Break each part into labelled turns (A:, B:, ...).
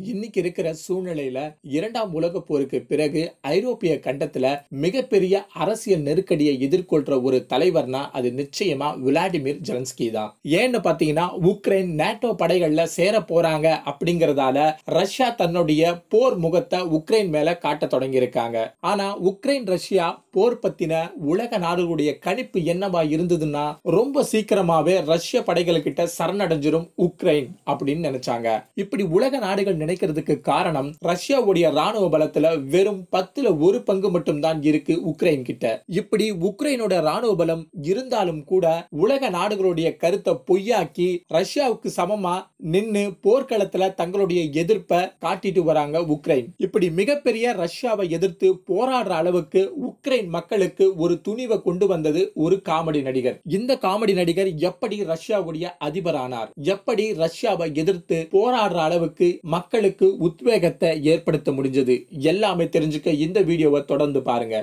A: இன்னைக்கு இருக்கிற சூழ்நிலையில இரண்டாம் உலக போருக்கு பிறகு ஐரோப்பிய கண்டத்துல மிகப்பெரிய அரசியல் நெருக்கடியை எதிர்கொள்ற ஒரு தலைவர்னா அது நிச்சயமா விளாடிமிர் ஜெலன்ஸ்கி தான் ஏன்னு பாத்தீங்கன்னா உக்ரைன் நேட்டோ படைகள்ல சேர போறாங்க அப்படிங்கறதால ரஷ்யா தன்னுடைய போர் முகத்தை உக்ரைன் மேல காட்ட தொடங்கி இருக்காங்க ஆனா உக்ரைன் ரஷ்யா போர் பத்தின உலக நாடுகளுடைய கணிப்பு என்னவா இருந்ததுன்னா ரொம்ப சீக்கிரமாவே ரஷ்ய படைகள் கிட்ட சரணடைஞ்சிரும் உக்ரைன் அப்படின்னு நினைச்சாங்க இப்படி உலக நாடுகள் நினைக்கிறதுக்கு காரணம் ரஷ்யாவுடைய ராணுவ பலத்துல வெறும் பத்துல ஒரு பங்கு மட்டும் தான் இருக்கு உக்ரைன் கிட்ட இப்படி உக்ரைனோட ராணுவ பலம் இருந்தாலும் கூட உலக நாடுகளுடைய கருத்தை பொய்யாக்கி ரஷ்யாவுக்கு சமமா நின்னு போர்க்களத்துல தங்களுடைய எதிர்ப்பை காட்டிட்டு வராங்க உக்ரைன் இப்படி மிகப்பெரிய ரஷ்யாவை எதிர்த்து போராடுற அளவுக்கு உக்ரைன் மக்களுக்கு ஒரு துணிவை கொண்டு வந்தது ஒரு காமெடி நடிகர் இந்த காமெடி நடிகர் எப்படி ரஷ்யாவுடைய அதிபரானார் எப்படி ரஷ்யாவை எதிர்த்து போராடுற அளவுக்கு மக்களுக்கு உத்வேகத்தை ஏற்படுத்த முடிஞ்சது எல்லாமே தெரிஞ்சுக்க இந்த வீடியோவை தொடர்ந்து பாருங்க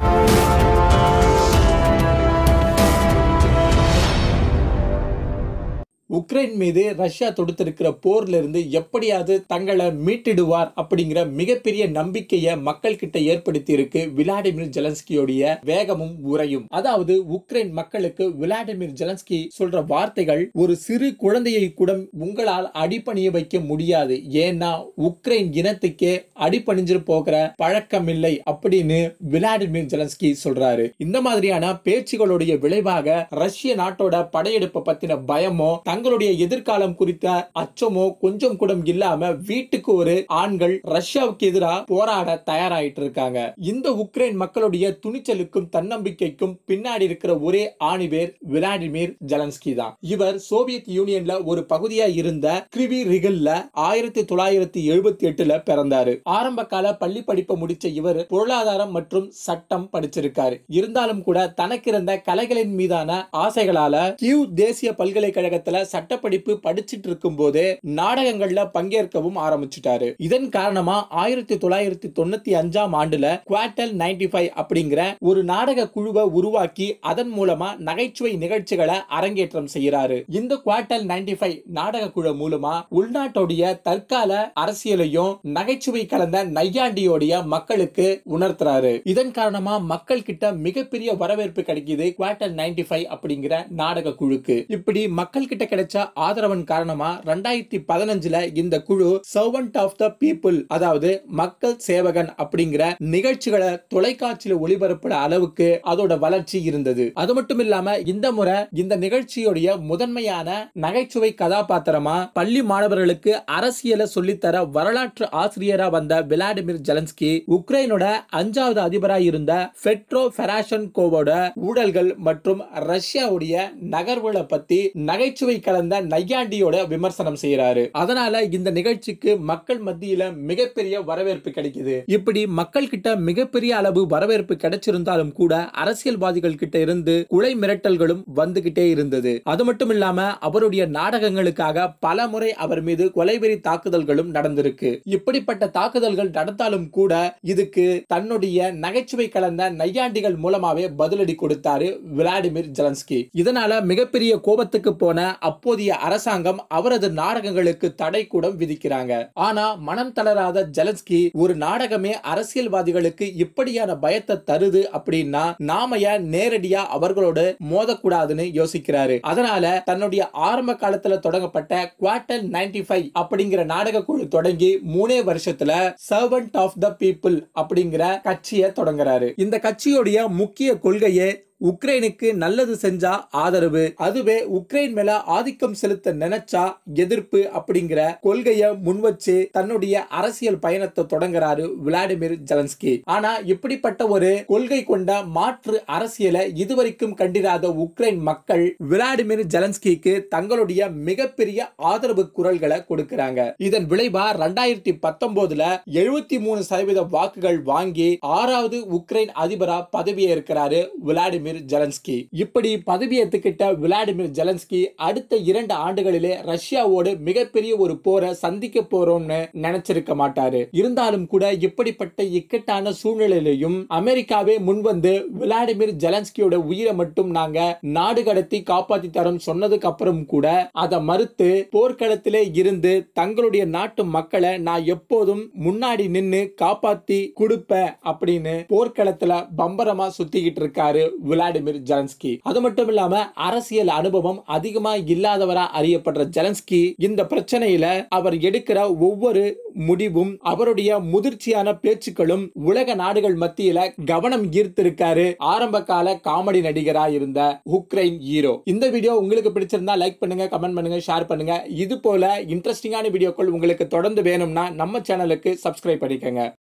A: உக்ரைன் மீது ரஷ்யா தொடுத்திருக்கிற போர்ல இருந்து எப்படியாவது தங்களை மீட்டிடுவார் அப்படிங்கிற மிகப்பெரிய நம்பிக்கையை மக்கள் கிட்ட ஏற்படுத்தி இருக்கு விளாடிமிர் ஜெலன்ஸ்கியோடைய வேகமும் உரையும் அதாவது உக்ரைன் மக்களுக்கு விளாடிமிர் ஜெலன்ஸ்கி சொல்ற வார்த்தைகள் ஒரு சிறு குழந்தையை கூட உங்களால் அடிபணிய வைக்க முடியாது ஏன்னா உக்ரைன் இனத்துக்கே அடிபணிஞ்சு போகிற பழக்கம் இல்லை அப்படின்னு விளாடிமிர் ஜெலன்ஸ்கி சொல்றாரு இந்த மாதிரியான பேச்சுகளுடைய விளைவாக ரஷ்ய நாட்டோட படையெடுப்பை பத்தின பயமோ தங்களுடைய எதிர்காலம் குறித்த அச்சமோ கொஞ்சம் கூட இல்லாம வீட்டுக்கு ஒரு ஆண்கள் ரஷ்யாவுக்கு எதிராக போராட தயாராயிட்டு இருக்காங்க இந்த உக்ரைன் மக்களுடைய துணிச்சலுக்கும் தன்னம்பிக்கைக்கும் பின்னாடி இருக்கிற ஒரே ஆணிவேர் விளாடிமிர் ஜெலன்ஸ்கி தான் இவர் சோவியத் யூனியன்ல ஒரு பகுதியா இருந்த கிரிவி ரிகல்ல ஆயிரத்தி தொள்ளாயிரத்தி எழுபத்தி எட்டுல பிறந்தாரு ஆரம்ப கால பள்ளி படிப்பை முடிச்ச இவர் பொருளாதாரம் மற்றும் சட்டம் படிச்சிருக்காரு இருந்தாலும் கூட தனக்கு இருந்த கலைகளின் மீதான ஆசைகளால கியூ தேசிய பல்கலைக்கழகத்துல சட்டப்படிப்பு படிச்சிட்டு இருக்கும் போதே நாடகங்கள்ல பங்கேற்கவும் ஆரம்பிச்சுட்டாரு இதன் காரணமா ஆயிரத்தி தொள்ளாயிரத்தி தொண்ணூத்தி அஞ்சாம் ஆண்டுல குவாட்டல் நைன்டி ஃபைவ் அப்படிங்கிற ஒரு நாடக குழுவை உருவாக்கி அதன் மூலமா நகைச்சுவை நிகழ்ச்சிகளை அரங்கேற்றம் செய்யறாரு இந்த குவாட்டல் நைன்டி ஃபைவ் நாடக குழு மூலமா உள்நாட்டுடைய தற்கால அரசியலையும் நகைச்சுவை கலந்த நையாண்டியோடைய மக்களுக்கு உணர்த்துறாரு இதன் காரணமா மக்கள் கிட்ட மிகப்பெரிய வரவேற்பு கிடைக்குது குவாட்டல் நைன்டி ஃபைவ் அப்படிங்கிற நாடக குழுக்கு இப்படி மக்கள் கிட்ட கிடைச்ச ஆதரவன் காரணமா ரெண்டாயிரத்தி பதினஞ்சுல இந்த குழு சர்வன்ட் ஆஃப் த பீப்புள் அதாவது மக்கள் சேவகன் அப்படிங்கிற நிகழ்ச்சிகளை தொலைக்காட்சியில ஒளிபரப்புற அளவுக்கு அதோட வளர்ச்சி இருந்தது அது மட்டும் இல்லாம இந்த முறை இந்த நிகழ்ச்சியுடைய முதன்மையான நகைச்சுவை கதாபாத்திரமா பள்ளி மாணவர்களுக்கு அரசியலை சொல்லித்தர வரலாற்று ஆசிரியரா வந்த விளாடிமிர் ஜெலன்ஸ்கி உக்ரைனோட அஞ்சாவது அதிபரா இருந்த பெட்ரோ பெராஷன் கோவோட ஊழல்கள் மற்றும் ரஷ்யாவுடைய நகர்வுகளை பத்தி நகைச்சுவை கலந்த நையாண்டியோட விமர்சனம் செய்யறாரு அதனால இந்த நிகழ்ச்சிக்கு மக்கள் மத்தியில மிகப்பெரிய வரவேற்பு கிடைக்குது இப்படி மக்கள் கிட்ட மிகப்பெரிய அளவு வரவேற்பு கிடைச்சிருந்தாலும் கூட அரசியல்வாதிகள் கிட்ட இருந்து குலை மிரட்டல்களும் வந்துகிட்டே இருந்தது அது மட்டும் இல்லாம அவருடைய நாடகங்களுக்காக பல முறை அவர் மீது கொலைவெறி தாக்குதல்களும் நடந்திருக்கு இப்படிப்பட்ட தாக்குதல்கள் நடந்தாலும் கூட இதுக்கு தன்னுடைய நகைச்சுவை கலந்த நையாண்டிகள் மூலமாவே பதிலடி கொடுத்தாரு விளாடிமிர் ஜெலன்ஸ்கி இதனால மிகப்பெரிய கோபத்துக்கு போன அப்போதைய அரசாங்கம் அவரது நாடகங்களுக்கு தடை கூட விதிக்கிறாங்க ஆனா மனம் தளராத ஜெலன்ஸ்கி ஒரு நாடகமே அரசியல்வாதிகளுக்கு இப்படியான பயத்தை தருது அப்படின்னா நாம ஏன் நேரடியா அவர்களோட மோதக்கூடாதுன்னு யோசிக்கிறாரு அதனால தன்னுடைய ஆரம்ப காலத்துல தொடங்கப்பட்ட குவார்டல் நைன்டி ஃபைவ் அப்படிங்கிற நாடக குழு தொடங்கி மூணே வருஷத்துல சர்வன்ட் ஆஃப் த பீப்புள் அப்படிங்கிற கட்சியை தொடங்குறாரு இந்த கட்சியோடைய முக்கிய கொள்கையே உக்ரைனுக்கு நல்லது செஞ்சா ஆதரவு அதுவே உக்ரைன் மேல ஆதிக்கம் செலுத்த நினைச்சா எதிர்ப்பு அப்படிங்கிற கொள்கைய முன்வச்சு தன்னுடைய அரசியல் பயணத்தை தொடங்குறாரு விளாடிமிர் ஜெலன்ஸ்கி ஆனா இப்படிப்பட்ட ஒரு கொள்கை கொண்ட மாற்று அரசியலை இதுவரைக்கும் கண்டிராத உக்ரைன் மக்கள் விளாடிமிர் ஜெலன்ஸ்கிக்கு தங்களுடைய மிகப்பெரிய ஆதரவு குரல்களை கொடுக்கிறாங்க இதன் விளைவா ரெண்டாயிரத்தி பத்தொன்பதுல எழுபத்தி மூணு சதவீத வாக்குகள் வாங்கி ஆறாவது உக்ரைன் அதிபரா பதவியேற்கிறாரு விளாடிமிர் விளாடிமிர் ஜெலன்ஸ்கி இப்படி பதவியேற்றுக்கிட்ட விளாடிமிர் ஜெலன்ஸ்கி அடுத்த இரண்டு ஆண்டுகளிலே ரஷ்யாவோடு மிகப்பெரிய ஒரு போரை சந்திக்க போறோம்னு நினைச்சிருக்க மாட்டாரு இருந்தாலும் கூட இப்படிப்பட்ட இக்கட்டான சூழ்நிலையிலையும் அமெரிக்காவே முன்வந்து விளாடிமிர் ஜெலன்ஸ்கியோட உயிரை மட்டும் நாங்க நாடு கடத்தி காப்பாத்தி தரோம் சொன்னதுக்கு அப்புறம் கூட அதை மறுத்து போர்க்களத்திலே இருந்து தங்களுடைய நாட்டு மக்களை நான் எப்போதும் முன்னாடி நின்னு காப்பாத்தி கொடுப்பேன் அப்படின்னு போர்க்களத்துல பம்பரமா சுத்திக்கிட்டு இருக்காரு விளாடிமிர் ஜெலன்ஸ்கி அது மட்டும் இல்லாம அரசியல் அனுபவம் அதிகமா இல்லாதவரா அறியப்படுற ஜெலன்ஸ்கி இந்த பிரச்சனையில அவர் எடுக்கிற ஒவ்வொரு முடிவும் அவருடைய முதிர்ச்சியான பேச்சுக்களும் உலக நாடுகள் மத்தியில கவனம் ஈர்த்திருக்காரு ஆரம்ப கால காமெடி நடிகரா இருந்த உக்ரைன் ஹீரோ இந்த வீடியோ உங்களுக்கு பிடிச்சிருந்தா லைக் பண்ணுங்க கமெண்ட் பண்ணுங்க ஷேர் பண்ணுங்க இது போல இன்ட்ரெஸ்டிங்கான வீடியோக்கள் உங்களுக்கு தொடர்ந்து வேணும்னா நம்ம சேனலுக்கு சப்ஸ்கிரைப் பண்ணிக்கங்க